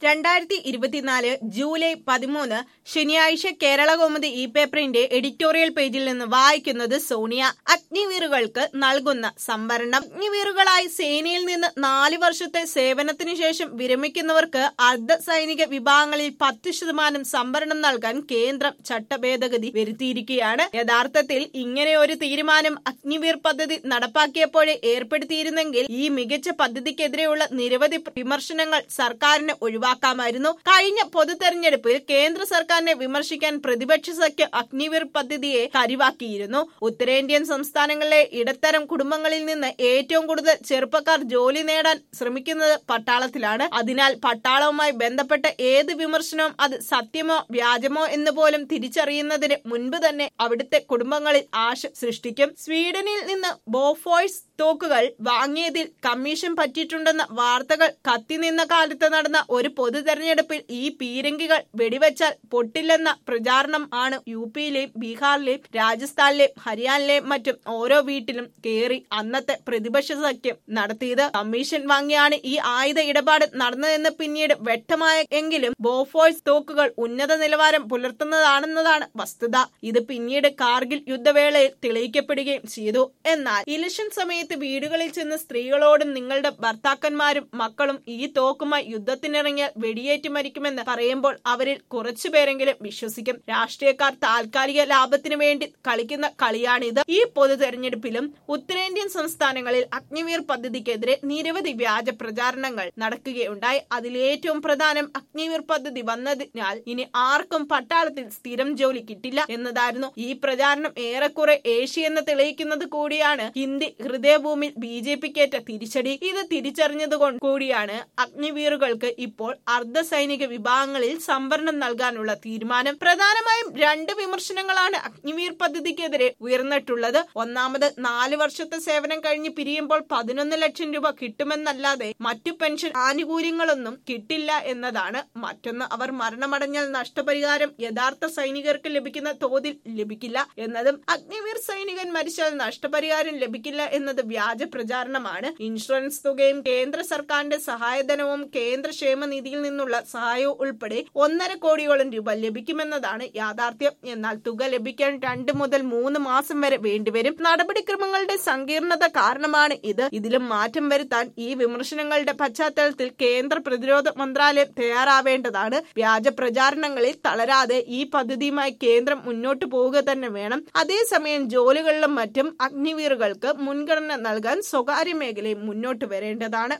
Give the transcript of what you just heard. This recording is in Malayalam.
രണ്ടായിരത്തി ഇരുപത്തിനാല് ജൂലൈ പതിമൂന്ന് ശനിയാഴ്ച കേരളകൗമുദി ഇ പേപ്പറിന്റെ എഡിറ്റോറിയൽ പേജിൽ നിന്ന് വായിക്കുന്നത് സോണിയ അഗ്നിവീറുകൾക്ക് നൽകുന്ന സംവരണം അഗ്നിവീറുകളായി സേനയിൽ നിന്ന് നാല് വർഷത്തെ സേവനത്തിനു ശേഷം വിരമിക്കുന്നവർക്ക് അർദ്ധ സൈനിക വിഭാഗങ്ങളിൽ പത്ത് ശതമാനം സംവരണം നൽകാൻ കേന്ദ്രം ചട്ടഭേദഗതി വരുത്തിയിരിക്കുകയാണ് യഥാർത്ഥത്തിൽ ഇങ്ങനെ ഒരു തീരുമാനം അഗ്നിവീർ പദ്ധതി നടപ്പാക്കിയപ്പോഴേ ഏർപ്പെടുത്തിയിരുന്നെങ്കിൽ ഈ മികച്ച പദ്ധതിക്കെതിരെയുള്ള നിരവധി വിമർശനങ്ങൾ സർക്കാരിന് ഒഴിവാക്കാമായിരുന്നു കഴിഞ്ഞ പൊതു തെരഞ്ഞെടുപ്പിൽ കേന്ദ്ര സർക്കാരിനെ വിമർശിക്കാൻ പ്രതിപക്ഷ സഖ്യം അഗ്നിവീർ പദ്ധതിയെ കരിവാക്കിയിരുന്നു ഉത്തരേന്ത്യൻ സംസ്ഥാനങ്ങളിലെ ഇടത്തരം കുടുംബങ്ങളിൽ നിന്ന് ഏറ്റവും കൂടുതൽ ചെറുപ്പക്കാർ ജോലി നേടാൻ ശ്രമിക്കുന്നത് പട്ടാളത്തിലാണ് അതിനാൽ പട്ടാളവുമായി ബന്ധപ്പെട്ട ഏത് വിമർശനവും അത് സത്യമോ വ്യാജമോ എന്ന് പോലും തിരിച്ചറിയുന്നതിന് മുൻപ് തന്നെ അവിടുത്തെ കുടുംബങ്ങളിൽ ആശ സൃഷ്ടിക്കും സ്വീഡനിൽ നിന്ന് ബോഫോഴ്സ് തോക്കുകൾ വാങ്ങിയതിൽ കമ്മീഷൻ പറ്റിയിട്ടുണ്ടെന്ന വാർത്തകൾ കത്തിനിന്ന കാലത്ത് നടന്ന ഒരു പൊതു തെരഞ്ഞെടുപ്പിൽ ഈ പീരങ്കികൾ വെടിവെച്ചാൽ പൊട്ടില്ലെന്ന പ്രചാരണം ആണ് യു പിയിലെയും ബീഹാറിലെയും രാജസ്ഥാനിലെയും ഹരിയാനയിലെയും മറ്റും ഓരോ വീട്ടിലും കയറി അന്നത്തെ പ്രതിപക്ഷ സഖ്യം നടത്തിയത് കമ്മീഷൻ വാങ്ങിയാണ് ഈ ആയുധ ഇടപാട് നടന്നതെന്ന് പിന്നീട് വ്യക്തമായ എങ്കിലും ബോഫോഴ്സ് തോക്കുകൾ ഉന്നത നിലവാരം പുലർത്തുന്നതാണെന്നതാണ് വസ്തുത ഇത് പിന്നീട് കാർഗിൽ യുദ്ധവേളയിൽ തെളിയിക്കപ്പെടുകയും ചെയ്തു എന്നാൽ ഇലക്ഷൻ സമയത്ത് വീടുകളിൽ ചെന്ന് സ്ത്രീകളോടും നിങ്ങളുടെ ഭർത്താക്കന്മാരും മക്കളും ഈ തോക്കുമായി യുദ്ധത്തിനിറങ്ങിയാൽ വെടിയേറ്റ് മരിക്കുമെന്ന് പറയുമ്പോൾ അവരിൽ കുറച്ചുപേരെങ്കിലും വിശ്വസിക്കും രാഷ്ട്രീയക്കാർ താൽക്കാലിക ലാഭത്തിനു വേണ്ടി കളിക്കുന്ന കളിയാണിത് ഈ പൊതു തെരഞ്ഞെടുപ്പിലും ഉത്തരേന്ത്യൻ സംസ്ഥാനങ്ങളിൽ അഗ്നിവീർ പദ്ധതിക്കെതിരെ നിരവധി വ്യാജ പ്രചാരണങ്ങൾ നടക്കുകയുണ്ടായി അതിലേറ്റവും പ്രധാനം അഗ്നിവീർ പദ്ധതി വന്നതിനാൽ ഇനി ആർക്കും പട്ടാളത്തിൽ സ്ഥിരം ജോലി കിട്ടില്ല എന്നതായിരുന്നു ഈ പ്രചാരണം ഏറെക്കുറെ ഏഷ്യയെന്ന് തെളിയിക്കുന്നത് കൂടിയാണ് ഹിന്ദി ഹൃദയഭൂമിയിൽ ബി ജെ പിക്കേറ്റ തിരിച്ചടി ഇത് തിരിച്ചറിഞ്ഞതുകൊണ്ട് കൂടിയാണ് അഗ്നിവീറുകൾക്ക് ഇപ്പോൾ അർദ്ധ സൈനിക വിഭാഗങ്ങളിൽ സംവരണം നൽകാനുള്ള തീരുമാനം പ്രധാനമായും രണ്ട് വിമർശനങ്ങളാണ് അഗ്നിവീർ പദ്ധതിക്കെതിരെ ഉയർന്നിട്ടുള്ളത് ഒന്നാമത് നാല് വർഷത്തെ സേവനം കഴിഞ്ഞ് പിരിയുമ്പോൾ പതിനൊന്ന് ലക്ഷം രൂപ കിട്ടുമെന്നല്ലാതെ മറ്റു പെൻഷൻ ആനുകൂല്യങ്ങളൊന്നും കിട്ടില്ല എന്നതാണ് മറ്റൊന്ന് അവർ മരണമടഞ്ഞാൽ നഷ്ടപരിഹാരം യഥാർത്ഥ സൈനികർക്ക് ലഭിക്കുന്ന തോതിൽ ലഭിക്കില്ല എന്നതും അഗ്നിവീർ സൈനികൻ മരിച്ചാൽ നഷ്ടപരിഹാരം ലഭിക്കില്ല എന്നത് വ്യാജ പ്രചാരണമാണ് ഇൻഷുറൻസ് തുകയും കേന്ദ്ര സർക്കാരിന്റെ സഹായധനവും കേന്ദ്ര ക്ഷേമനിധിയിൽ നിന്നുള്ള സഹായവും ഉൾപ്പെടെ ഒന്നര കോടിയോളം രൂപ ലഭിക്കുമെന്നതാണ് യാഥാർത്ഥ്യം എന്നാൽ തുക ലഭിക്കാൻ രണ്ട് മുതൽ മൂന്ന് മാസം വരെ വേണ്ടിവരും നടപടിക്രമങ്ങളുടെ സങ്കീർണത കാരണമാണ് ഇത് ഇതിലും മാറ്റം വരുത്താൻ ഈ വിമർശനങ്ങളുടെ പശ്ചാത്തലത്തിൽ കേന്ദ്ര പ്രതിരോധ മന്ത്രാലയം തയ്യാറാവേണ്ടതാണ് വ്യാജ പ്രചാരണങ്ങളിൽ തളരാതെ ഈ പദ്ധതിയുമായി കേന്ദ്രം മുന്നോട്ട് പോവുക തന്നെ വേണം അതേസമയം ജോലികളിലും മറ്റും അഗ്നിവീറുകൾക്ക് മുൻഗണന നൽകാൻ സ്വകാര്യ മേഖലയും മുന്നോട്ട് വരേണ്ടതാണ്